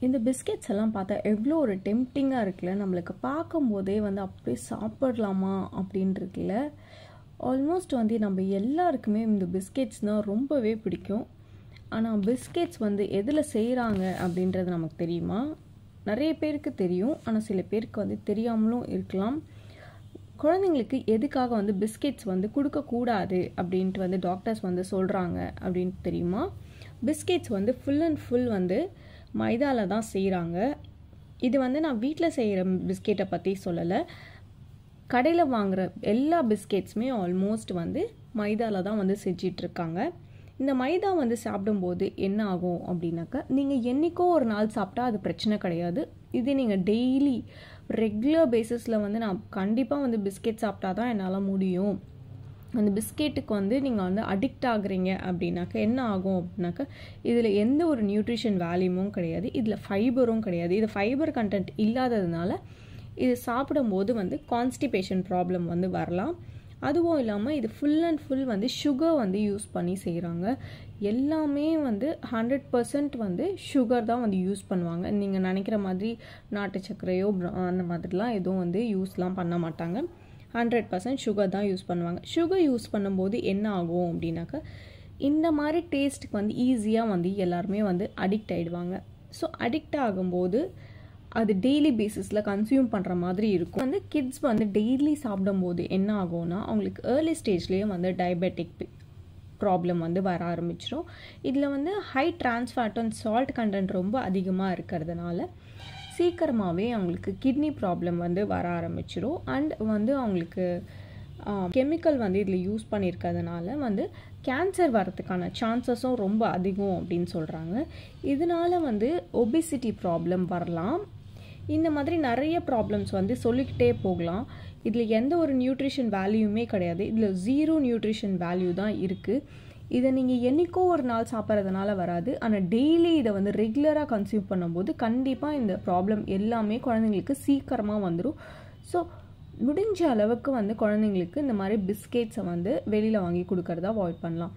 இந்த பிஸ்கெட்ஸ் எல்லாம் பார்த்தா எவ்வளோ ஒரு டெம்டிங்காக இருக்குல்ல நம்மளுக்கு பார்க்கும்போதே வந்து அப்படியே சாப்பிடலாமா அப்படின்னு இருக்குல்ல ஆல்மோஸ்ட் வந்து நம்ம எல்லாருக்குமே இந்த பிஸ்கெட்ஸ்னால் ரொம்பவே பிடிக்கும் ஆனால் பிஸ்கெட்ஸ் வந்து எதில் செய்கிறாங்க அப்படின்றது நமக்கு தெரியுமா நிறைய பேருக்கு தெரியும் ஆனால் சில பேருக்கு வந்து தெரியாமலும் இருக்கலாம் குழந்தைங்களுக்கு எதுக்காக வந்து பிஸ்கெட்ஸ் வந்து கொடுக்கக்கூடாது அப்படின்ட்டு வந்து டாக்டர்ஸ் வந்து சொல்கிறாங்க அப்படின்ட்டு தெரியுமா பிஸ்கெட்ஸ் வந்து ஃபுல் அண்ட் ஃபுல் வந்து மைதாவில் தான் செய்கிறாங்க இது வந்து நான் வீட்டில் செய்கிற பிஸ்கெட்டை பற்றி சொல்லலை கடையில் வாங்குகிற எல்லா பிஸ்கெட்ஸுமே ஆல்மோஸ்ட் வந்து மைதாவில் தான் வந்து செஞ்சிட்ருக்காங்க இந்த மைதா வந்து சாப்பிடும்போது என்ன ஆகும் அப்படின்னாக்கா நீங்கள் என்றைக்கோ ஒரு நாள் சாப்பிட்டா அது பிரச்சனை கிடையாது இது நீங்கள் டெய்லி ரெகுலர் பேசிஸில் வந்து நான் கண்டிப்பாக வந்து பிஸ்கெட் சாப்பிட்டா தான் என்னால் முடியும் அந்த பிஸ்கெட்டுக்கு வந்து நீங்கள் வந்து அடிக்ட் ஆகுறீங்க அப்படின்னாக்கா என்ன ஆகும் அப்படின்னாக்கா இதில் எந்த ஒரு நியூட்ரிஷன் வேல்யூமும் கிடையாது இதில் ஃபைபரும் கிடையாது இது ஃபைபர் கண்டென்ட் இல்லாததுனால இது சாப்பிடும்போது வந்து கான்ஸ்டிபேஷன் ப்ராப்ளம் வந்து வரலாம் அதுவும் இல்லாமல் இது ஃபுல் அண்ட் ஃபுல் வந்து சுகர் வந்து யூஸ் பண்ணி செய்கிறாங்க எல்லாமே வந்து ஹண்ட்ரட் பர்சன்ட் வந்து சுகர் தான் வந்து யூஸ் பண்ணுவாங்க நீங்கள் நினைக்கிற மாதிரி நாட்டு சர்க்கரையோ அந்த மாதிரிலாம் எதுவும் வந்து யூஸ்லாம் பண்ண மாட்டாங்க ஹண்ட்ரட் பர்சன்ட் சுகர் தான் யூஸ் பண்ணுவாங்க சுகர் யூஸ் பண்ணும்போது என்ன ஆகும் அப்படின்னாக்கா இந்த மாதிரி டேஸ்ட்டுக்கு வந்து ஈஸியாக வந்து எல்லாருமே வந்து அடிக்ட் ஆகிடுவாங்க ஸோ அடிக்ட் ஆகும்போது அது டெய்லி பேசிஸில் கன்சியூம் பண்ணுற மாதிரி இருக்கும் வந்து கிட்ஸ் வந்து டெய்லி சாப்பிடும்போது என்ன ஆகும்னா அவங்களுக்கு ஏர்லி ஸ்டேஜ்லேயே வந்து டயபெட்டிக் ப்ராப்ளம் வந்து வர ஆரம்பிச்சிடும் இதில் வந்து high trans fat and salt content ரொம்ப அதிகமாக இருக்கிறதுனால சீக்கிரமாகவே அவங்களுக்கு கிட்னி ப்ராப்ளம் வந்து வர ஆரம்பிச்சிடும் அண்ட் வந்து அவங்களுக்கு கெமிக்கல் வந்து இதில் யூஸ் பண்ணியிருக்கிறதுனால வந்து கேன்சர் வரதுக்கான சான்சஸும் ரொம்ப அதிகம் அப்படின்னு சொல்கிறாங்க இதனால வந்து ஒபிசிட்டி ப்ராப்ளம் வரலாம் இந்த மாதிரி நிறைய ப்ராப்ளம்ஸ் வந்து சொல்லிக்கிட்டே போகலாம் இதில் எந்த ஒரு நியூட்ரிஷன் வேல்யூமே கிடையாது இதில் ஜீரோ நியூட்ரிஷன் வேல்யூ தான் இருக்குது இதை நீங்கள் என்றைக்கோ ஒரு நாள் சாப்பிட்றதுனால வராது ஆனால் டெய்லி இதை வந்து ரெகுலராக கன்சியூம் பண்ணும்போது கண்டிப்பாக இந்த ப்ராப்ளம் எல்லாமே குழந்தைங்களுக்கு சீக்கிரமாக வந்துடும் ஸோ முடிஞ்ச அளவுக்கு வந்து குழந்தைங்களுக்கு இந்த மாதிரி பிஸ்கெட்ஸை வந்து வெளியில் வாங்கி கொடுக்கறத அவாய்ட் பண்ணலாம்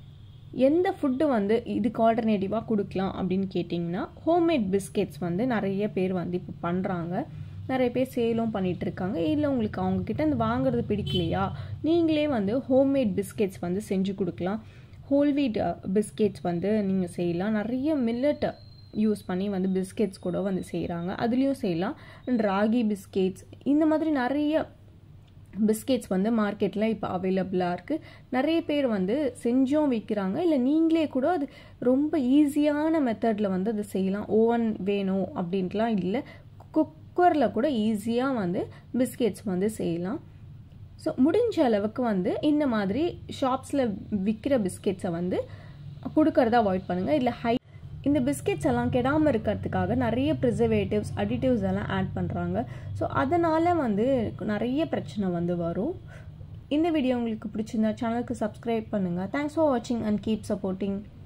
எந்த ஃபுட்டு வந்து இதுக்கு ஆல்டர்னேட்டிவாக கொடுக்கலாம் அப்படின்னு கேட்டிங்கன்னா ஹோம்மேட் பிஸ்கெட்ஸ் வந்து நிறைய பேர் வந்து இப்போ பண்ணுறாங்க நிறைய பேர் சேலும் பண்ணிகிட்டு இருக்காங்க இல்லை உங்களுக்கு அவங்கக்கிட்ட இந்த வாங்குறது பிடிக்கலையா நீங்களே வந்து ஹோம்மேட் பிஸ்கெட்ஸ் வந்து செஞ்சு கொடுக்கலாம் ஹோல்வீட் பிஸ்கெட்ஸ் வந்து நீங்கள் செய்யலாம் நிறைய மில்லட் யூஸ் பண்ணி வந்து பிஸ்கெட்ஸ் கூட வந்து செய்கிறாங்க அதுலேயும் செய்யலாம் அண்ட் ராகி பிஸ்கெட்ஸ் இந்த மாதிரி நிறைய பிஸ்கெட்ஸ் வந்து மார்க்கெட்டில் இப்போ அவைலபிளாக இருக்குது நிறைய பேர் வந்து செஞ்சும் விற்கிறாங்க இல்லை நீங்களே கூட அது ரொம்ப ஈஸியான மெத்தடில் வந்து அது செய்யலாம் ஓவன் வேணும் அப்படின்ட்டுலாம் இல்லை குக்கரில் கூட ஈஸியாக வந்து பிஸ்கெட்ஸ் வந்து செய்யலாம் ஸோ முடிஞ்ச அளவுக்கு வந்து இந்த மாதிரி ஷாப்ஸில் விற்கிற பிஸ்கெட்ஸை வந்து கொடுக்கறத அவாய்ட் பண்ணுங்கள் இல்லை ஹை இந்த பிஸ்கெட்ஸ் எல்லாம் கெடாமல் இருக்கிறதுக்காக நிறைய ப்ரிசர்வேட்டிவ்ஸ் அடிட்டிவ்ஸ் எல்லாம் ஆட் பண்ணுறாங்க ஸோ அதனால் வந்து நிறைய பிரச்சனை வந்து வரும் இந்த வீடியோ உங்களுக்கு பிடிச்சிருந்தா சேனலுக்கு சப்ஸ்கிரைப் பண்ணுங்கள் தேங்க்ஸ் ஃபார் வாட்சிங் அண்ட் கீப் சப்போர்ட்டிங்